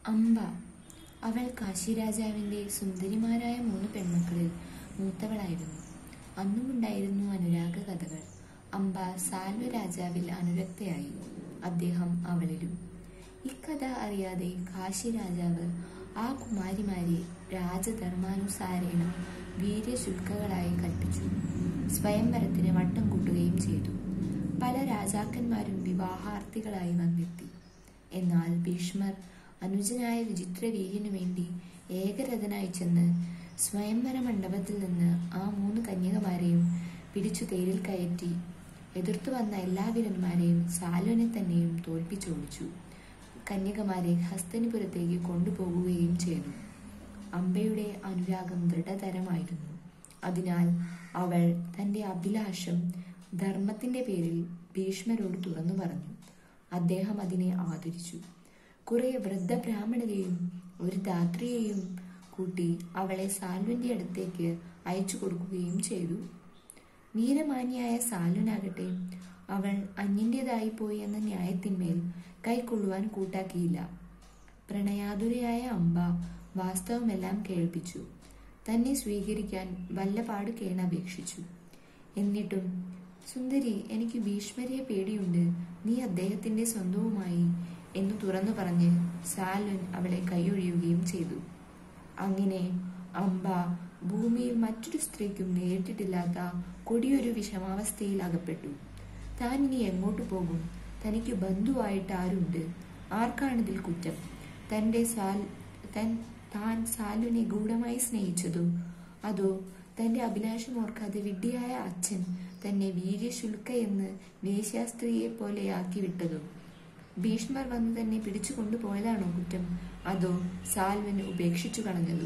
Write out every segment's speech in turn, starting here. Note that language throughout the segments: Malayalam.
അംബ അവൾ കാശിരാജാവിന്റെ സുന്ദരിമാരായ മൂന്ന് പെൺമക്കളിൽ മൂത്തവളായിരുന്നു അന്നുമുണ്ടായിരുന്നു അനുരാഗ കഥകൾ അംബ സാൽവ രാജാവിൽ അനുരക്തയായി അദ്ദേഹം അവളിലും ഇക്കഥ അറിയാതെ കാശി രാജാവ് ആ കുമാരിമാരെ രാജധർമാനുസാരേണ വീര്യശുൽക്കകളായി കൽപ്പിച്ചു സ്വയംവരത്തിന് വട്ടം കൂട്ടുകയും ചെയ്തു പല രാജാക്കന്മാരും വിവാഹാർത്ഥികളായി വന്നെത്തി എന്നാൽ ഭീഷ്മർ അനുജനായ വിചിത്രവീര്യനു വേണ്ടി ഏകരഥനായി ചെന്ന് സ്വയംവര മണ്ഡപത്തിൽ നിന്ന് ആ മൂന്ന് കന്യകമാരെയും പിടിച്ചു തേരിൽ കയറ്റി എതിർത്തു വന്ന എല്ലാ വീരന്മാരെയും സാലുവിനെ തന്നെയും തോൽപ്പിച്ചോടിച്ചു കന്യകമാരെ ഹസ്തനിപുരത്തേക്ക് കൊണ്ടുപോകുകയും ചെയ്തു അമ്പയുടെ അനുരാഗം ദൃഢതരമായിരുന്നു അതിനാൽ അവൾ തന്റെ അഭിലാഷം ധർമ്മത്തിന്റെ പേരിൽ ഭീഷ്മരോട് തുറന്നു പറഞ്ഞു അദ്ദേഹം അതിനെ ആദരിച്ചു കുറെ വൃദ്ധ ബ്രാഹ്മണരെയും ഒരു ധാത്രിയെയും കൂട്ടി അവളെ സാൽവന്റെ അടുത്തേക്ക് അയച്ചു കൊടുക്കുകയും ചെയ്തു വീരമാന്യായ സാലുനാകട്ടെ അവൾ അന്യന്റേതായി പോയി എന്ന ന്യായത്തിന്മേൽ കൈക്കൊള്ളുവാൻ കൂട്ടാക്കിയില്ല പ്രണയാതുരയായ അമ്പ വാസ്തവമെല്ലാം കേൾപ്പിച്ചു തന്നെ സ്വീകരിക്കാൻ വല്ലപാട് കേണപേക്ഷിച്ചു എന്നിട്ടും സുന്ദരി എനിക്ക് ഭീഷ്മരെ പേടിയുണ്ട് നീ അദ്ദേഹത്തിന്റെ സ്വന്തവുമായി എന്ന് തുറന്നു പറഞ്ഞ് സാലുൻ അവളെ കൈയൊഴിയുകയും ചെയ്തു അങ്ങനെ അമ്പ ഭൂമിയിൽ മറ്റൊരു സ്ത്രീക്കും നേരിട്ടിട്ടില്ലാത്ത കൊടിയൊരു വിഷമാവസ്ഥയിൽ അകപ്പെട്ടു താൻ ഇനി എങ്ങോട്ട് പോകും തനിക്ക് ബന്ധുവായിട്ട് ആരുണ്ട് ആർക്കാണിതിൽ കുറ്റം തന്റെ സാൽ തൻ താൻ സാലുവിനെ ഗൂഢമായി സ്നേഹിച്ചതോ അതോ തന്റെ അഭിലാഷം ഓർക്കാതെ വിഡ്ഢിയായ അച്ഛൻ തന്നെ വീര്യശുൽക്ക എന്ന് വേശ്യാസ്ത്രീയെ പോലെയാക്കി വിട്ടതോ ഭീഷ്മർ വന്ന് തന്നെ പിടിച്ചു കൊണ്ടുപോയതാണോ കുറ്റം അതോ സാൽവന് ഉപേക്ഷിച്ചു കളഞ്ഞതോ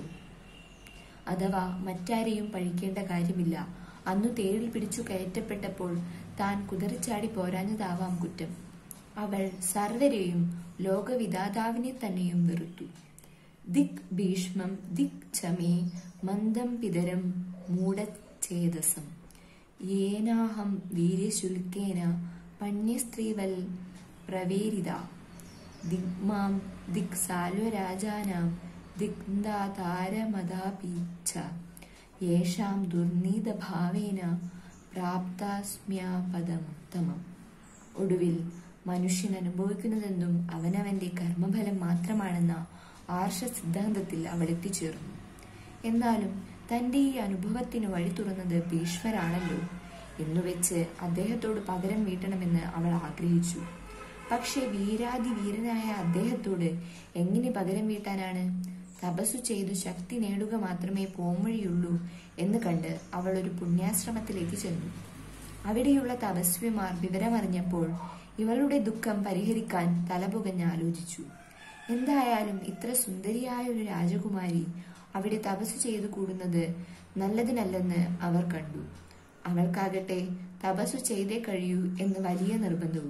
അഥവാ മറ്റാരെയും പഴിക്കേണ്ട കാര്യമില്ല അന്നു തേരിൽ പിടിച്ചു കയറ്റപ്പെട്ടപ്പോൾ താൻ കുതിറിച്ചാടി പോരാഞ്ഞതാവാം കുറ്റം അവൾ സർവരെയും ലോകവിധാതാവിനെ തന്നെയും വെറുത്തു ദിക് ഭീഷ്മം ദിക് ചമേ മന്ദം പിതരം മൂഢചേതസം യേനാഹം വീര്യശുൽക്കേന പണ്യസ്ത്രീവൽ പ്രവേരിത ദിഗ്മാം ദിക് സാൽവരാജാനാം ദിഗ്ധാതാരമതാപി ച യേഷാം ദുർനീതഭാവേന പ്രാപ്താസ്മ്യാപദമുത്തമം ഒടുവിൽ മനുഷ്യൻ അനുഭവിക്കുന്നതെന്തും അവനവന്റെ കർമ്മഫലം മാത്രമാണെന്ന ആർഷ സിദ്ധാന്തത്തിൽ അവൾ എത്തിച്ചേർന്നു എന്നാലും തന്റെ ഈ അനുഭവത്തിന് വഴി തുറന്നത് ഭീഷ്മരാണല്ലോ എന്നുവെച്ച് അദ്ദേഹത്തോട് പകരം വീട്ടണമെന്ന് അവൾ ആഗ്രഹിച്ചു പക്ഷെ വീരാതി വീരനായ അദ്ദേഹത്തോട് എങ്ങനെ പകരം വീട്ടാനാണ് തപസ്സു ചെയ്തു ശക്തി നേടുക മാത്രമേ പോംവഴിയുള്ളൂ എന്ന് കണ്ട് അവൾ ഒരു പുണ്യാശ്രമത്തിലേക്ക് ചെന്നു അവിടെയുള്ള തപസ്വിമാർ വിവരമറിഞ്ഞപ്പോൾ ഇവളുടെ ദുഃഖം പരിഹരിക്കാൻ തലപുകഞ്ഞ് ആലോചിച്ചു എന്തായാലും ഇത്ര സുന്ദരിയായ ഒരു രാജകുമാരി അവിടെ തപസ് ചെയ്തു കൂടുന്നത് നല്ലതിനല്ലെന്ന് അവർ കണ്ടു അവൾക്കാകട്ടെ തപസ്സു ചെയ്തേ കഴിയൂ എന്ന് വലിയ നിർബന്ധവും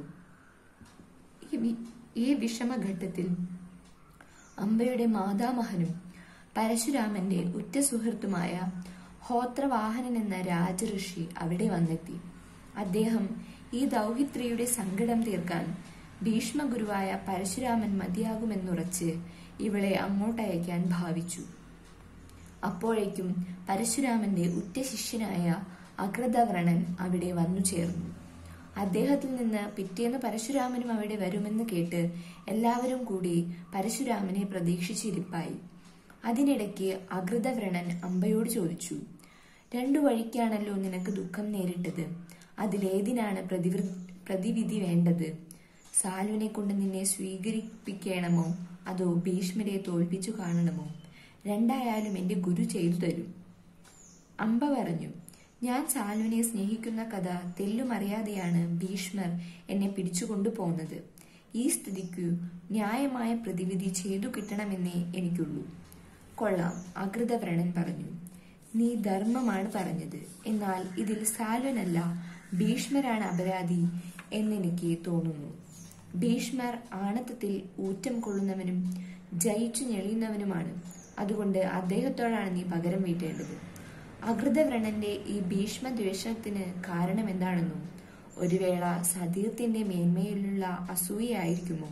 ഈ വി- ഈ വിഷമഘട്ടത്തിൽ അമ്പയുടെ മാതാമഹനും പരശുരാമന്റെ ഉറ്റ സുഹൃത്തുമായ ഹോത്രവാഹനൻ എന്ന രാജഋഷി അവിടെ വന്നെത്തി അദ്ദേഹം ഈ ദൗഹിത്രിയുടെ സങ്കടം തീർക്കാൻ ഭീഷ്മഗുരുവായ പരശുരാമൻ മതിയാകുമെന്നുറച്ച് ഇവളെ അങ്ങോട്ടയക്കാൻ ഭാവിച്ചു അപ്പോഴേക്കും പരശുരാമന്റെ ഉറ്റ ശിഷ്യനായ അഗ്രതവ്രണൻ അവിടെ വന്നു ചേർന്നു അദ്ദേഹത്തിൽ നിന്ന് പിറ്റേന്ന് പരശുരാമനും അവിടെ വരുമെന്ന് കേട്ട് എല്ലാവരും കൂടി പരശുരാമനെ പ്രതീക്ഷിച്ചിരിപ്പായി അതിനിടയ്ക്ക് അകൃതവ്രണൻ അമ്പയോട് ചോദിച്ചു രണ്ടു വഴിക്കാണല്ലോ നിനക്ക് ദുഃഖം നേരിട്ടത് അതിലേതിനാണ് പ്രതിവൃ പ്രതിവിധി വേണ്ടത് സാലുവിനെ കൊണ്ട് നിന്നെ സ്വീകരിപ്പിക്കണമോ അതോ ഭീഷ്മരെ തോൽപ്പിച്ചു കാണണമോ രണ്ടായാലും എന്റെ ഗുരു ചെയ്തു തരും അമ്പ പറഞ്ഞു ഞാൻ സാലുവിനെ സ്നേഹിക്കുന്ന കഥ തെല്ലുമറിയാതെയാണ് ഭീഷ്മർ എന്നെ പിടിച്ചുകൊണ്ടു പോന്നത് ഈ സ്ഥിതിക്കു ന്യായമായ പ്രതിവിധി ചെയ്തു കിട്ടണമെന്നേ എനിക്കുള്ളൂ കൊള്ളാം അകൃതവ്രണൻ പറഞ്ഞു നീ ധർമ്മമാണ് പറഞ്ഞത് എന്നാൽ ഇതിൽ സാലുവനല്ല ഭീഷ്മരാണ് അപരാധി എന്നെനിക്ക് തോന്നുന്നു ഭീഷ്മർ ആണത്തത്തിൽ ഊറ്റം കൊള്ളുന്നവനും ജയിച്ചു ഞെളിയുന്നവനുമാണ് അതുകൊണ്ട് അദ്ദേഹത്തോടാണ് നീ പകരം വീട്ടേണ്ടത് അകൃതവ്രണന്റെ ഈ ഭീഷ്മദ്വേഷത്തിന് കാരണം എന്താണെന്നും ഒരു വേള സതീർത്തിന്റെ മേന്മയിലുള്ള അസൂയയായിരിക്കുമോ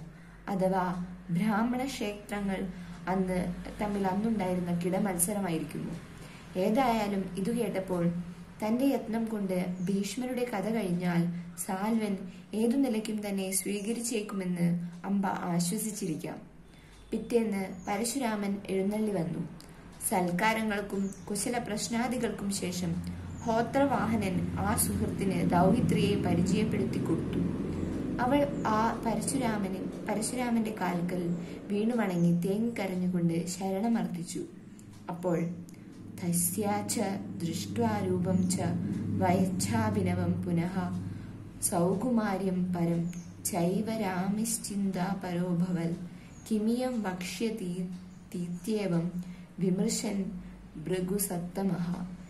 അഥവാ ബ്രാഹ്മണ ക്ഷേത്രങ്ങൾ അന്ന് തമ്മിൽ അന്നുണ്ടായിരുന്ന കിടമത്സരമായിരിക്കുന്നു ഏതായാലും ഇതു കേട്ടപ്പോൾ തന്റെ യത്നം കൊണ്ട് ഭീഷ്മരുടെ കഥ കഴിഞ്ഞാൽ സാൽവൻ ഏതു നിലയ്ക്കും തന്നെ സ്വീകരിച്ചേക്കുമെന്ന് അമ്പ ആശ്വസിച്ചിരിക്കാം പിറ്റേന്ന് പരശുരാമൻ എഴുന്നള്ളി വന്നു സൽക്കാരങ്ങൾക്കും കുശല പ്രശ്നാദികൾക്കും ശേഷം ഹോത്രവാഹനൻ ആ സുഹൃത്തിന് ദൗഹിത്രിയെ പരിചയപ്പെടുത്തി കൊടുത്തു അവൾ ആ പരശുരാമന് പരശുരാമന്റെ കാൽക്കൽ വീണു വണങ്ങി തേങ്ങിക്കരഞ്ഞുകൊണ്ട് ശരണമർത്ഥിച്ചു അപ്പോൾ തസ്യാച്ച ദൃഷ്ട്വാരൂപം ച വയച്ഛാഭിനവം പുനഃ സൗകുമാര്യം പരം ചൈവ രാമിശ്ചിന്താ പരോഭവൽ കിമിയം വക്ഷ്യതീത്യേവം വിമർശൻ ഭൃഗുസത്തമഃ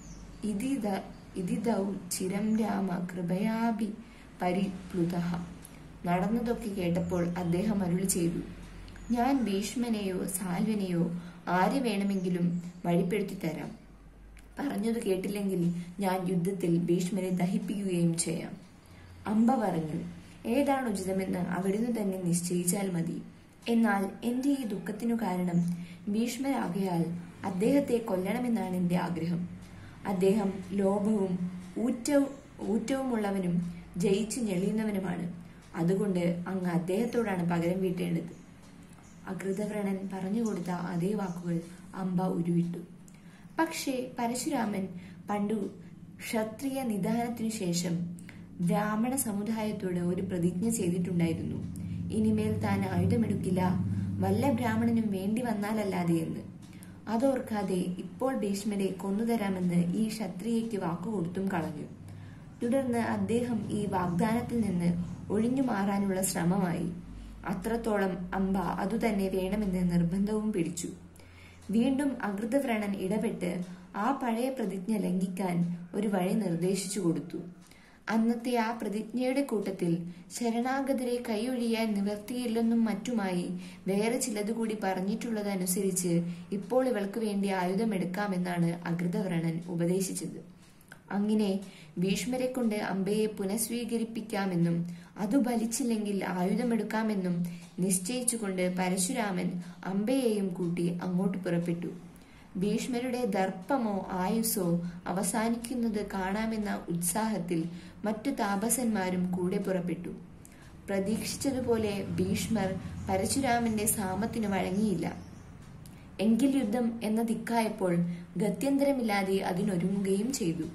ഇതി ഇതിദൗ ചിരം രാമ കൃപയാഭി പരിപ്ലുതഃ നടന്നതൊക്കെ കേട്ടപ്പോൾ അദ്ദേഹം അരുളി ചെയ്തു ഞാൻ ഭീഷ്മനെയോ സാൽവനെയോ ആരെ വേണമെങ്കിലും വഴിപ്പെടുത്തി തരാം പറഞ്ഞത് കേട്ടില്ലെങ്കിൽ ഞാൻ യുദ്ധത്തിൽ ഭീഷ്മരെ ദഹിപ്പിക്കുകയും ചെയ്യാം അമ്പ പറഞ്ഞു ഏതാണ് ഉചിതമെന്ന് അവിടുന്ന് തന്നെ നിശ്ചയിച്ചാൽ മതി എന്നാൽ എന്റെ ഈ ദുഃഖത്തിനു കാരണം ഭീഷ്മരാകയാൽ അദ്ദേഹത്തെ കൊല്ലണമെന്നാണ് എന്റെ ആഗ്രഹം അദ്ദേഹം ലോഭവും ഊറ്റവും ഊറ്റവുമുള്ളവനും ജയിച്ചു ഞെളിയുന്നവനുമാണ് അതുകൊണ്ട് അങ്ങ് അദ്ദേഹത്തോടാണ് പകരം വീട്ടേണ്ടത് അകൃതവ്രണൻ പറഞ്ഞുകൊടുത്ത അതേ വാക്കുകൾ അമ്പ ഉരുവിട്ടു പക്ഷേ പരശുരാമൻ പണ്ടു ക്ഷത്രിയ നിദാനത്തിനു ശേഷം ബ്രാഹ്മണ സമുദായത്തോട് ഒരു പ്രതിജ്ഞ ചെയ്തിട്ടുണ്ടായിരുന്നു ഇനിമേൽ താൻ ആയുധമെടുക്കില്ല വല്ല ബ്രാഹ്മണനും വേണ്ടി വന്നാലല്ലാതെ എന്ന് അതോർക്കാതെ ഇപ്പോൾ ഭീഷ്മരെ കൊന്നുതരാമെന്ന് ഈ ക്ഷത്രിയയ്ക്ക് വാക്കുകൊടുത്തും കളഞ്ഞു തുടർന്ന് അദ്ദേഹം ഈ വാഗ്ദാനത്തിൽ നിന്ന് ഒഴിഞ്ഞു മാറാനുള്ള ശ്രമമായി അത്രത്തോളം അമ്പ അതുതന്നെ വേണമെന്ന് നിർബന്ധവും പിടിച്ചു വീണ്ടും അകൃതവ്രണൻ ഇടപെട്ട് ആ പഴയ പ്രതിജ്ഞ ലംഘിക്കാൻ ഒരു വഴി നിർദ്ദേശിച്ചു കൊടുത്തു അന്നത്തെ ആ പ്രതിജ്ഞയുടെ കൂട്ടത്തിൽ ശരണാഗതരെ കൈയൊഴിയാൻ നിവർത്തിയില്ലെന്നും മറ്റുമായി വേറെ ചിലതുകൂടി പറഞ്ഞിട്ടുള്ളതനുസരിച്ച് ഇപ്പോൾ ഇവൾക്ക് വേണ്ടി ആയുധമെടുക്കാമെന്നാണ് അകൃതവ്രണൻ ഉപദേശിച്ചത് അങ്ങനെ ഭീഷ്മരെ കൊണ്ട് അമ്പയെ പുനഃസ്വീകരിപ്പിക്കാമെന്നും അതു ഫലിച്ചില്ലെങ്കിൽ ആയുധമെടുക്കാമെന്നും നിശ്ചയിച്ചുകൊണ്ട് പരശുരാമൻ അമ്പയെയും കൂട്ടി അങ്ങോട്ട് പുറപ്പെട്ടു ഭീഷ്മരുടെ ദർപ്പമോ ആയുസോ അവസാനിക്കുന്നത് കാണാമെന്ന ഉത്സാഹത്തിൽ മറ്റു താപസന്മാരും കൂടെ പുറപ്പെട്ടു പ്രതീക്ഷിച്ചതുപോലെ ഭീഷ്മർ പരശുരാമന്റെ സാമത്തിന് വഴങ്ങിയില്ല എങ്കിൽ യുദ്ധം എന്ന ദിക്കായപ്പോൾ ഗത്യന്തരമില്ലാതെ അതിനൊരുങ്ങുകയും ചെയ്തു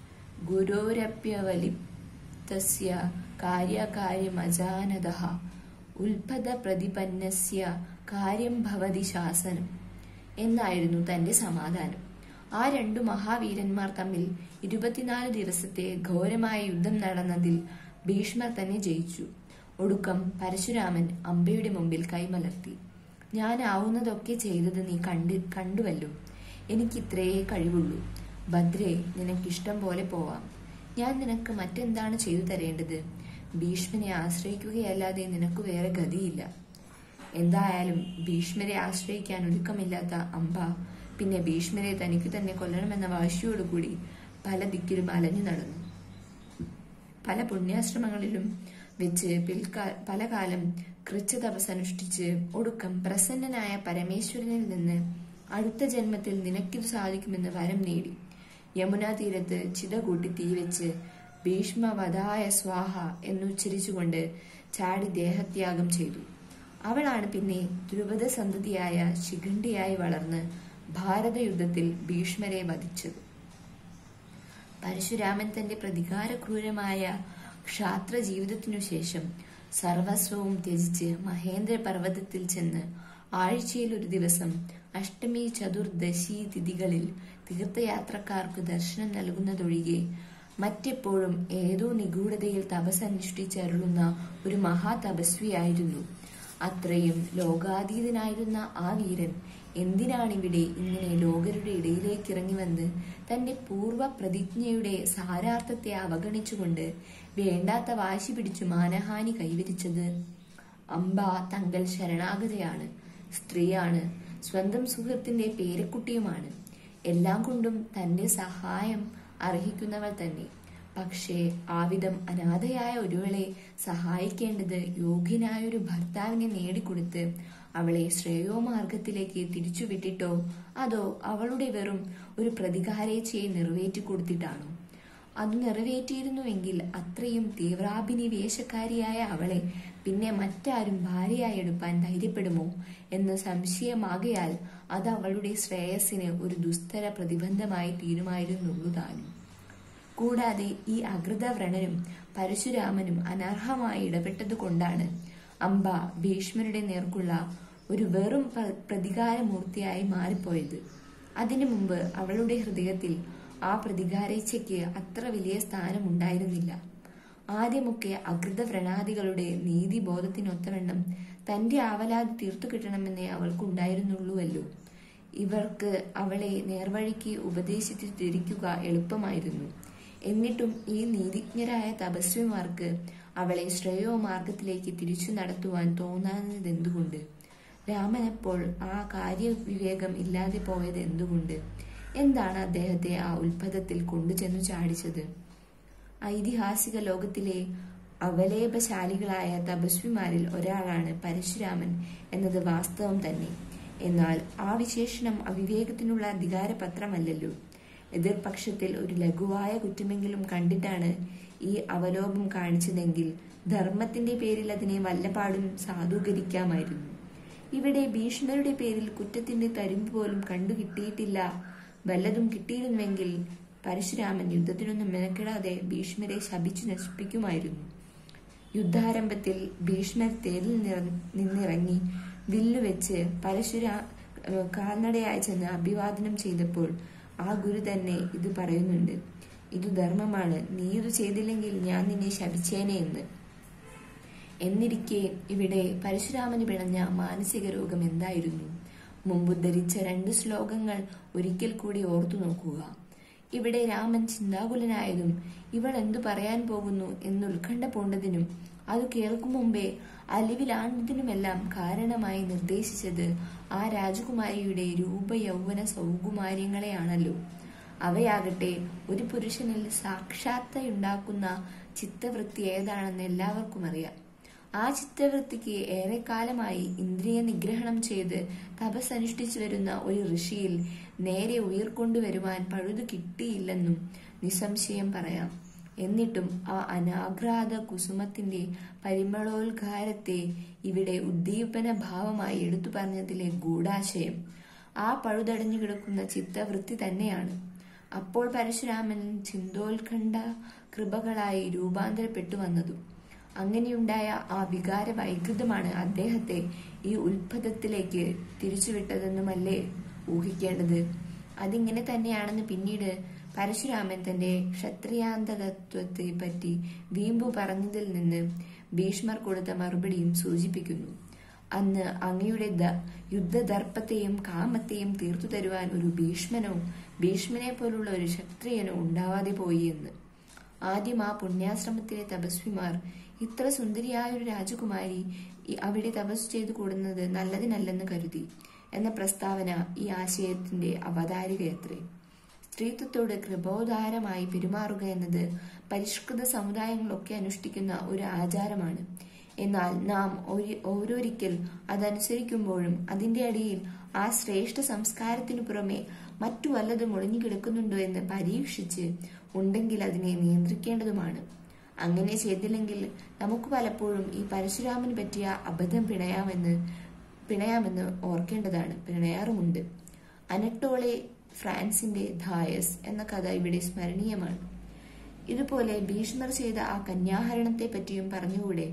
ഗുരോരപ്യവലിപ്തസ്യ കാര്യകാര്യമജാനത ഉൽപത പ്രതിപന്നസ്യ കാര്യം ഭവതി ശാസനം എന്നായിരുന്നു തന്റെ സമാധാനം ആ രണ്ടു മഹാവീരന്മാർ തമ്മിൽ ഇരുപത്തിനാല് ദിവസത്തെ ഘോരമായ യുദ്ധം നടന്നതിൽ ഭീഷ്മർ തന്നെ ജയിച്ചു ഒടുക്കം പരശുരാമൻ അമ്പയുടെ മുമ്പിൽ കൈമലർത്തി ഞാൻ ആവുന്നതൊക്കെ ചെയ്തത് നീ കണ്ട് കണ്ടുവല്ലോ എനിക്കിത്രയേ കഴിവുള്ളൂ ഭദ്രേ നിനക്കിഷ്ടം പോലെ പോവാം ഞാൻ നിനക്ക് മറ്റെന്താണ് ചെയ്തു തരേണ്ടത് ഭീഷ്മനെ ആശ്രയിക്കുകയല്ലാതെ നിനക്ക് വേറെ ഗതിയില്ല എന്തായാലും ഭീഷ്മരെ ആശ്രയിക്കാൻ ഒരുക്കമില്ലാത്ത അമ്പ പിന്നെ ഭീഷ്മരെ തനിക്ക് തന്നെ കൊല്ലണമെന്ന വാശിയോടുകൂടി പല ദിക്കിലും അലഞ്ഞു നടന്നു പല പുണ്യാശ്രമങ്ങളിലും വെച്ച് പിൽക്കാ പല കാലം കൃച്ഛതപസ് അനുഷ്ഠിച്ച് ഒടുക്കം പ്രസന്നനായ പരമേശ്വരനിൽ നിന്ന് അടുത്ത ജന്മത്തിൽ നിനക്കിത് സാധിക്കുമെന്ന് വരം നേടി യമുനാ തീരത്ത് ചിത കൂട്ടി തീവെച്ച് ഭീഷ്മവധായ സ്വാഹ എന്നുച്ചരിച്ചുകൊണ്ട് ചാടി ദേഹത്യാഗം ചെയ്തു അവളാണ് പിന്നെ ധ്രുപദ സന്തതിയായ ശിഖണ്ഡിയായി വളർന്ന് ഭാരതയുദ്ധത്തിൽ ഭീഷ്മരെ വധിച്ചത് പരശുരാമൻ തന്റെ പ്രതികാരക്രൂരമായ ക്ഷാത്ര ജീവിതത്തിനു ശേഷം സർവസ്വവും ത്യജിച്ച് മഹേന്ദ്ര പർവ്വതത്തിൽ ചെന്ന് ആഴ്ചയിൽ ഒരു ദിവസം അഷ്ടമി ചതുർദശി തിഥികളിൽ തീർത്ഥയാത്രക്കാർക്ക് ദർശനം നൽകുന്നതൊഴികെ മറ്റെപ്പോഴും ഏതോ നിഗൂഢതയിൽ തപസ്സനുഷ്ഠിച്ചരുളുന്ന ഒരു മഹാതപസ്വിയായിരുന്നു അത്രയും ലോകാതീതനായിരുന്ന ആ വീരൻ എന്തിനാണിവിടെ ഇങ്ങനെ ലോകരുടെ ഇടയിലേക്ക് ഇറങ്ങി വന്ന് തന്റെ പൂർവ്വ പ്രതിജ്ഞയുടെ സാരാർത്ഥത്തെ അവഗണിച്ചുകൊണ്ട് വേണ്ടാത്ത വാശി പിടിച്ചു മാനഹാനി കൈവരിച്ചത് അമ്പ തങ്ങൾ ശരണാഗതയാണ് സ്ത്രീയാണ് സ്വന്തം സുഹൃത്തിന്റെ പേരക്കുട്ടിയുമാണ് എല്ലാം കൊണ്ടും തന്റെ സഹായം അർഹിക്കുന്നവൾ തന്നെ പക്ഷേ ആവിധം അനാഥയായ ഒരുവളെ സഹായിക്കേണ്ടത് യോഗ്യനായൊരു ഭർത്താവിനെ നേടിക്കൊടുത്ത് അവളെ ശ്രേയോമാർഗത്തിലേക്ക് തിരിച്ചുവിട്ടിട്ടോ അതോ അവളുടെ വെറും ഒരു പ്രതികാരേച്ഛയെ നിറവേറ്റി കൊടുത്തിട്ടാണോ അത് നിറവേറ്റിയിരുന്നുവെങ്കിൽ അത്രയും തീവ്രാഭിനിവേശക്കാരിയായ അവളെ പിന്നെ മറ്റാരും ഭാര്യയായി എടുപ്പാൻ ധൈര്യപ്പെടുമോ എന്ന് സംശയമാകയാൽ അത് അവളുടെ ശ്രേയസ്സിന് ഒരു ദുസ്തര പ്രതിബന്ധമായി തീരുമായിരുന്നുള്ളൂ താനും കൂടാതെ ഈ അകൃതവ്രണനും പരശുരാമനും അനർഹമായി ഇടപെട്ടതുകൊണ്ടാണ് അംബ ഭീഷ്മരുടെ നേർക്കുള്ള ഒരു വെറും പ്ര- പ്രതികാരമൂർത്തിയായി മാറിപ്പോയത് അതിനു മുമ്പ് അവളുടെ ഹൃദയത്തിൽ ആ പ്രതികാരേച്ഛയ്ക്ക് അത്ര വലിയ സ്ഥാനമുണ്ടായിരുന്നില്ല ആദ്യമൊക്കെ അകൃതവ്രണാദികളുടെ നീതിബോധത്തിനൊത്തവണ്ണം തന്റെ ആവലാതി തീർത്തു കിട്ടണമെന്നേ അവൾക്കുണ്ടായിരുന്നുള്ളൂവല്ലോ ഇവർക്ക് അവളെ നേർവഴിക്ക് ഉപദേശിച്ചു തിരിക്കുക എളുപ്പമായിരുന്നു എന്നിട്ടും ഈ നീതിജ്ഞരായ തപസ്വിമാർക്ക് അവളെ ശ്രേയോ മാർഗത്തിലേക്ക് തിരിച്ചു നടത്തുവാൻ തോന്നാഞ്ഞതെന്തുകൊണ്ട് രാമനപ്പോൾ ആ കാര്യവിവേകം ഇല്ലാതെ പോയത് എന്തുകൊണ്ട് എന്താണ് അദ്ദേഹത്തെ ആ ഉത്ഭതത്തിൽ കൊണ്ടുചെന്നു ചാടിച്ചത് ഐതിഹാസിക ലോകത്തിലെ അവലേപശാലികളായ തപസ്വിമാരിൽ ഒരാളാണ് പരശുരാമൻ എന്നത് വാസ്തവം തന്നെ എന്നാൽ ആ വിശേഷണം അവിവേകത്തിനുള്ള അധികാരപത്രമല്ലല്ലോ എതിർപക്ഷത്തിൽ ഒരു ലഘുവായ കുറ്റമെങ്കിലും കണ്ടിട്ടാണ് ഈ അവലോപം കാണിച്ചതെങ്കിൽ ധർമ്മത്തിന്റെ പേരിൽ അതിനെ വല്ലപാടും സാധൂകരിക്കാമായിരുന്നു ഇവിടെ ഭീഷ്മരുടെ പേരിൽ കുറ്റത്തിന്റെ തരുമ്പ് പോലും കണ്ടുകിട്ടിയിട്ടില്ല വല്ലതും കിട്ടിയിരുന്നുവെങ്കിൽ പരശുരാമൻ യുദ്ധത്തിനൊന്നും മെനക്കെടാതെ ഭീഷ്മരെ ശപിച്ചു നശിപ്പിക്കുമായിരുന്നു യുദ്ധാരംഭത്തിൽ ഭീഷ്മർ തേരിൽ നിറ- നിന്നിറങ്ങി വില്ലുവെച്ച് പരശുരാ ഏഹ് കാൽനടയായി ചെന്ന് അഭിവാദനം ചെയ്തപ്പോൾ ആ ഗുരു തന്നെ ഇത് പറയുന്നുണ്ട് ഇത് ധർമ്മമാണ് നീ ഇത് ചെയ്തില്ലെങ്കിൽ ഞാൻ നിന്നെ ശപിച്ചേനെ എന്ന് എന്നിരിക്കെ ഇവിടെ പരശുരാമന് പിണഞ്ഞ മാനസിക രോഗം എന്തായിരുന്നു മുമ്പ് ധരിച്ച രണ്ട് ശ്ലോകങ്ങൾ ഒരിക്കൽ കൂടി ഓർത്തു നോക്കുക ഇവിടെ രാമൻ ചിന്താകുലനായതും ഇവൾ എന്തു പറയാൻ പോകുന്നു എന്ന് ഉത്കണ്ഠ പൂണ്ടതിനും അത് കേൾക്കും മുമ്പേ അലിവിലാണ്ടതിനുമെല്ലാം കാരണമായി നിർദ്ദേശിച്ചത് ആ രാജകുമാരിയുടെ രൂപ യൗവന സൗകുമാര്യങ്ങളെയാണല്ലോ അവയാകട്ടെ ഒരു പുരുഷനിൽ സാക്ഷാത്തയുണ്ടാക്കുന്ന ചിത്തവൃത്തി ഏതാണെന്ന് എല്ലാവർക്കും അറിയാം ആ ചിത്തവൃത്തിക്ക് ഏറെക്കാലമായി ഇന്ദ്രിയ നിഗ്രഹണം ചെയ്ത് തപസ്സനുഷ്ഠിച്ചു വരുന്ന ഒരു ഋഷിയിൽ നേരെ ഉയർക്കൊണ്ടുവരുവാൻ പഴുതു കിട്ടിയില്ലെന്നും നിസ്സംശയം പറയാം എന്നിട്ടും ആ അനാഘ്രാത കുസുമത്തിന്റെ പരിമളോത്കാരത്തെ ഇവിടെ ഉദ്ദീപന ഭാവമായി എടുത്തു പറഞ്ഞതിലെ ഗൂഢാശയം ആ പഴുതടഞ്ഞു കിടക്കുന്ന ചിത്തവൃത്തി തന്നെയാണ് അപ്പോൾ പരശുരാമൻ ചിന്തോത്കണ്ഠ കൃപകളായി രൂപാന്തരപ്പെട്ടു വന്നതും അങ്ങനെയുണ്ടായ ആ വികാര വൈകൃതമാണ് അദ്ദേഹത്തെ ഈ ഉത്ഭതത്തിലേക്ക് തിരിച്ചുവിട്ടതെന്നുമല്ലേ ഊഹിക്കേണ്ടത് അതിങ്ങനെ തന്നെയാണെന്ന് പിന്നീട് പരശുരാമൻ തന്റെ ക്ഷത്രിയാന്തകത്വത്തെ പറ്റി വീമ്പു പറഞ്ഞതിൽ നിന്ന് ഭീഷ്മർ കൊടുത്ത മറുപടിയും സൂചിപ്പിക്കുന്നു അന്ന് അങ്ങയുടെ ദ- യുദ്ധദർപ്പത്തെയും കാമത്തെയും തീർത്തു തരുവാൻ ഒരു ഭീഷ്മനോ ഭീഷ്മനെ പോലുള്ള ഒരു ക്ഷത്രിയനോ ഉണ്ടാവാതെ പോയി എന്ന് ആദ്യം ആ പുണ്യാശ്രമത്തിലെ തപസ്വിമാർ ഇത്ര സുന്ദരിയായ ഒരു രാജകുമാരി ഈ- അവിടെ തപസ് ചെയ്തു കൂടുന്നത് നല്ലതിനല്ലെന്ന് കരുതി എന്ന പ്രസ്താവന ഈ ആശയത്തിന്റെ അവതാരികയത്രേ സ്ത്രീത്വത്തോട് കൃപോദാരമായി പെരുമാറുക എന്നത് പരിഷ്കൃത സമുദായങ്ങളൊക്കെ അനുഷ്ഠിക്കുന്ന ഒരു ആചാരമാണ് എന്നാൽ നാം ഒരു- ഓരോരിക്കൽ അതനുസരിക്കുമ്പോഴും അതിന്റെ അടിയിൽ ആ ശ്രേഷ്ഠ സംസ്കാരത്തിനു പുറമെ മറ്റു വല്ലതും ഒളിഞ്ഞു കിടക്കുന്നുണ്ടോ എന്ന് പരീക്ഷിച്ച് ഉണ്ടെങ്കിൽ അതിനെ നിയന്ത്രിക്കേണ്ടതുമാണ് അങ്ങനെ ചെയ്തില്ലെങ്കിൽ നമുക്ക് പലപ്പോഴും ഈ പരശുരാമന് പറ്റിയ അബദ്ധം പിണയാമെന്ന് പിണയാമെന്ന് ഓർക്കേണ്ടതാണ് പിണയാറുമുണ്ട് അനട്ടോളെ ഫ്രാൻസിന്റെ ധായസ് എന്ന കഥ ഇവിടെ സ്മരണീയമാണ് ഇതുപോലെ ഭീഷ്മർ ചെയ്ത ആ കന്യാഹരണത്തെ പറ്റിയും പറഞ്ഞുകൂടെ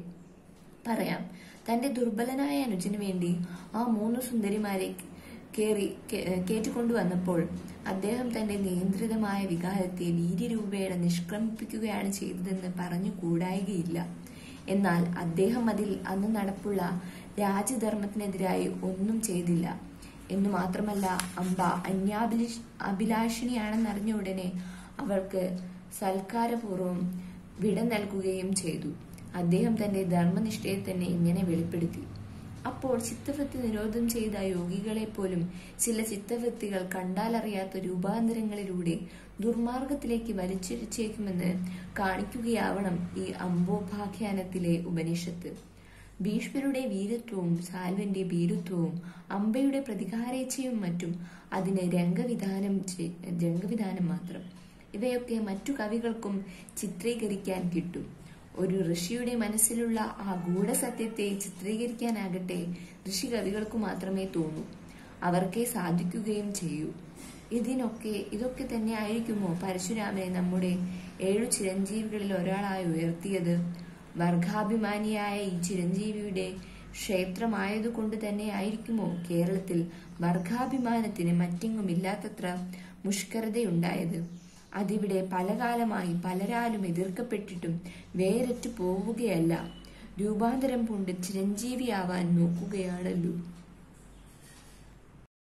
പറയാം തന്റെ ദുർബലനായ അനുജന് വേണ്ടി ആ മൂന്ന് സുന്ദരിമാരെ കേറി കേ- കേറ്റിക്കൊണ്ടുവന്നപ്പോൾ അദ്ദേഹം തന്റെ നിയന്ത്രിതമായ വികാരത്തെ വീര്യരൂപേണ നിഷ്ക്രമിപ്പിക്കുകയാണ് ചെയ്തതെന്ന് പറഞ്ഞു കൂടായികയില്ല എന്നാൽ അദ്ദേഹം അതിൽ അന്ന് നടപ്പുള്ള രാജ്യധർമ്മത്തിനെതിരായി ഒന്നും ചെയ്തില്ല എന്നു മാത്രമല്ല അംബ അന്യാഭിലാഷ് അഭിലാഷിണിയാണെന്നറിഞ്ഞ ഉടനെ അവൾക്ക് സൽക്കാരപൂർവം വിട നൽകുകയും ചെയ്തു അദ്ദേഹം തന്റെ ധർമ്മനിഷ്ഠയെ തന്നെ ഇങ്ങനെ വെളിപ്പെടുത്തി അപ്പോൾ ചിത്തവൃത്തി നിരോധം ചെയ്ത യോഗികളെ പോലും ചില ചിത്തവൃത്തികൾ കണ്ടാലറിയാത്ത രൂപാന്തരങ്ങളിലൂടെ ദുർമാർഗത്തിലേക്ക് വലിച്ചിഴച്ചേക്കുമെന്ന് കാണിക്കുകയാവണം ഈ അംബോപാഖ്യാനത്തിലെ ഉപനിഷത്ത് ഭീഷ്മരുടെ വീരത്വവും സാൽവന്റെ ഭീരുത്വവും അമ്പയുടെ പ്രതികാരേച്ഛയും മറ്റും അതിന് രംഗവിധാനം ചെ- രംഗവിധാനം മാത്രം ഇവയൊക്കെ മറ്റു കവികൾക്കും ചിത്രീകരിക്കാൻ കിട്ടും ഒരു ഋഷിയുടെ മനസ്സിലുള്ള ആ ഗൂഢസത്യത്തെ ചിത്രീകരിക്കാനാകട്ടെ ഋഷി കവികൾക്കു മാത്രമേ തോന്നൂ അവർക്കേ സാധിക്കുകയും ചെയ്യൂ ഇതിനൊക്കെ ഇതൊക്കെ തന്നെ ആയിരിക്കുമോ പരശുരാമനെ നമ്മുടെ ഏഴു ചിരഞ്ജീവികളിൽ ഒരാളായി ഉയർത്തിയത് വർഗാഭിമാനിയായ ഈ ചിരഞ്ജീവിയുടെ ക്ഷേത്രമായതുകൊണ്ട് തന്നെ ആയിരിക്കുമോ കേരളത്തിൽ വർഗാഭിമാനത്തിന് മറ്റെങ്ങുമില്ലാത്തത്ര മുഷ്കരതയുണ്ടായത് അതിവിടെ പലകാലമായി പലരാലും എതിർക്കപ്പെട്ടിട്ടും വേരറ്റു പോവുകയല്ല രൂപാന്തരം കൊണ്ട് ചിരഞ്ജീവിയാവാൻ നോക്കുകയാണല്ലോ